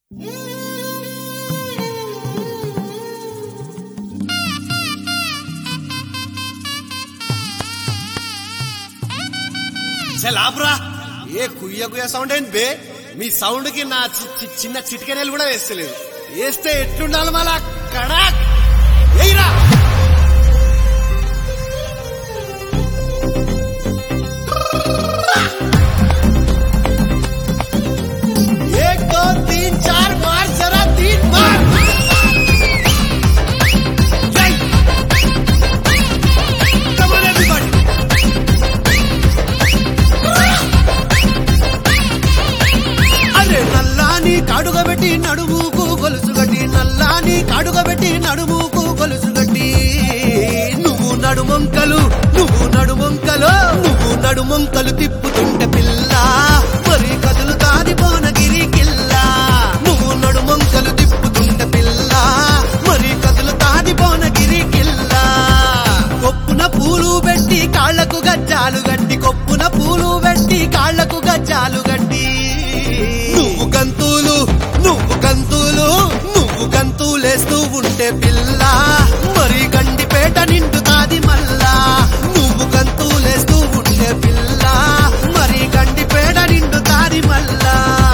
లాపురా ఏ కుయ్య కుయ్య sound ఏంటి బే మీ sound కి నా చి- చి- చిన్న చిటికెనలు కూడా వేస్తలేదు వేస్తే ఎట్లుండాలి మళ్ళా కడాక్ ఎయిరా एक दो तीन चार मार जरा तीन मार Right. Come on everybody. అరే నల్లాని కాడుగబెట్టి నడుముకు గొలుసు గట్టి నల్లాని కాడుగబెట్టి నడుముకు గొలుసు గట్టి నువ్వు నడుమొంకలు నువ్వు నడుమొంకలు నువ్వు నడుమొంకలు తిప్పుతుంటే పిల్ల మరి కదులు కాది పోనగిరి కిల్ల నువ్వు నడుమొంకలు తిప్పుతుంటే పిల్ల మరి కదులు కాది పోనగిరి కిల్ల కొప్పున పూలు పెట్టి కాళ్లకు గజ్జాలు గట్టి కొప్పున పూలు పెట్టి కాళ్లకు గజ్జాలు గట్టి నువ్వు గంతులు నువ్వు గంతులు నువ్వు గంతులేస్తూ ఉంటే పిల్ల మరి గండిపేట నిండుతాది మల్లా నువ్వు గంతులేస్తూ ఉంటే పిల్ల మరి గండిపేట నిండుతాది మల్లా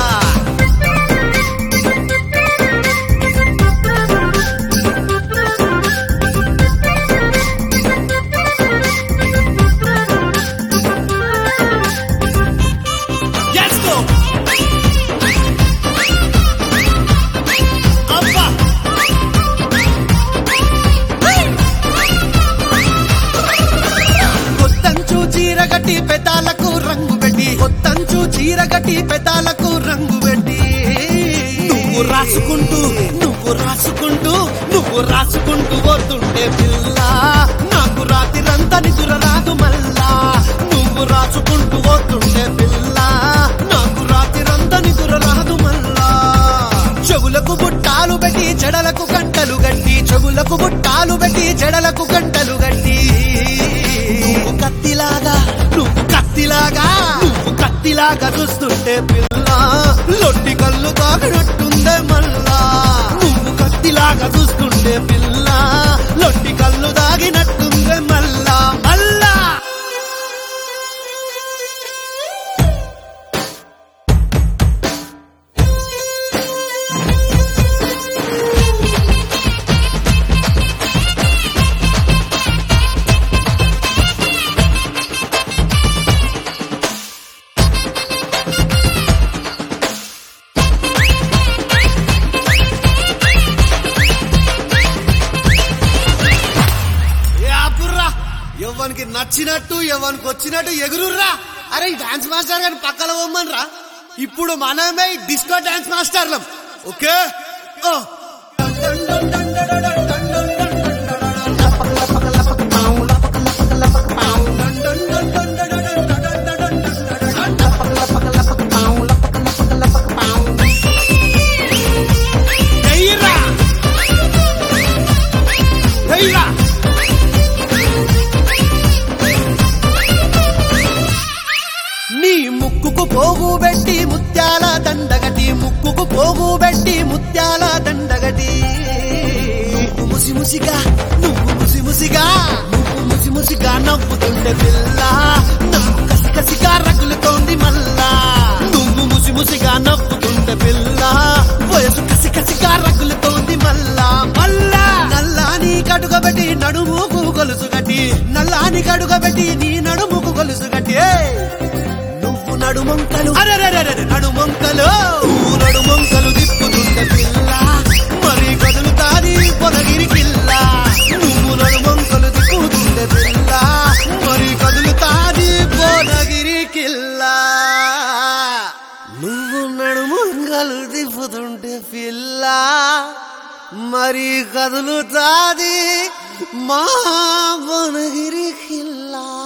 Let's go! అబ్బా కొత్తంచు చీరగట్టి పెదాలకు రంగు పెట్టి కొత్తంచు చీరగట్టి పెదాలకు రంగు పెట్టి నువ్వు రాసుకుంటూ నువ్వు రాసుకుంటూ నువ్వు రాసుకుంటూ పోతుంటే పిల్ల నాకు రాత్రిరంతా నిదుర రాదు మల్లా నువ్వు రాసుకుంటూ పోతుంటే పిల్ల నాకు రాత్రిరంతా నిదుర రాదు మల్లా చెవులకు బుట్టాలు పెట్టి జడలకు గంటలు గట్టి చెవులకు బుట్టాలు పెట్టి జడలకు గంటలు గట్టి నువ్వు కత్తిలాగా నువ్వు కత్తిలాగా నువ్వు కత్తిలాగా చూస్తుంటే పిల్ల లొట్టి కళ్ళు తాగినట్టుందే మల్లా నువ్వు కత్తిలాగా చూస్తుంటే పిల్ల లొట్టి కళ్ళు దాగినట్టుందే మల్లా మల్లా ఏ ఆపుర్రా ఎవరికి నచ్చినట్టు ఎవరికి వచ్చినట్టు ఎగురుర్రా అరే ఈ డాన్స్ మాస్టర్ గారిని పక్కన పోమ్మన్రా ఇప్పుడు మనమే ఈ డిస్కో డాన్స్ మాస్టర్లం ఓకే ఓ. ఎయ్యిర్రా. ఎయ్యిర్రా. నీ ముక్కుకు పోగు పెట్టి ముత్యాల దండగటి ముక్కుకు పోగు పెట్టి ముత్యాల దండగటి నువ్వు ముసి ముసిగా నువ్వు ముసి ముసిగా నువ్వు ముసి ముసిగా నవ్వుతుండే పిల్ల నాకు కసి కసిగా రగులుతోంది మల్లా నువ్వు ముసి ముసిగా నవ్వుతుండే పిల్ల వయసు కసి కసిగా రగులుతోంది మల్లా మల్లా నల్లాని కడుగబెట్టి నడుముకు గొలుసు గట్టి నల్లాని కడుగబెట్టి నీ నడుముకు గొలుసు గట్టి ఏయ్! నువ్వు నడుమొంకలు అరెరెరెరె నడుమొంకలు నువ్వు నడుమొంకలు దిప్పుతుంటే పిల్ల మరి కదులుతాది పొదగిరి కిల్ల నువ్వు నడుమొంకలు దిప్పుతుంటే పిల్ల మరి కదులుతాది పొదగిరి కిల్ల నువ్వు నడుమొంకలు దిప్పుతుంటే పిల్ల మరి కదులుతాది మా పొదగిరి కిల్లా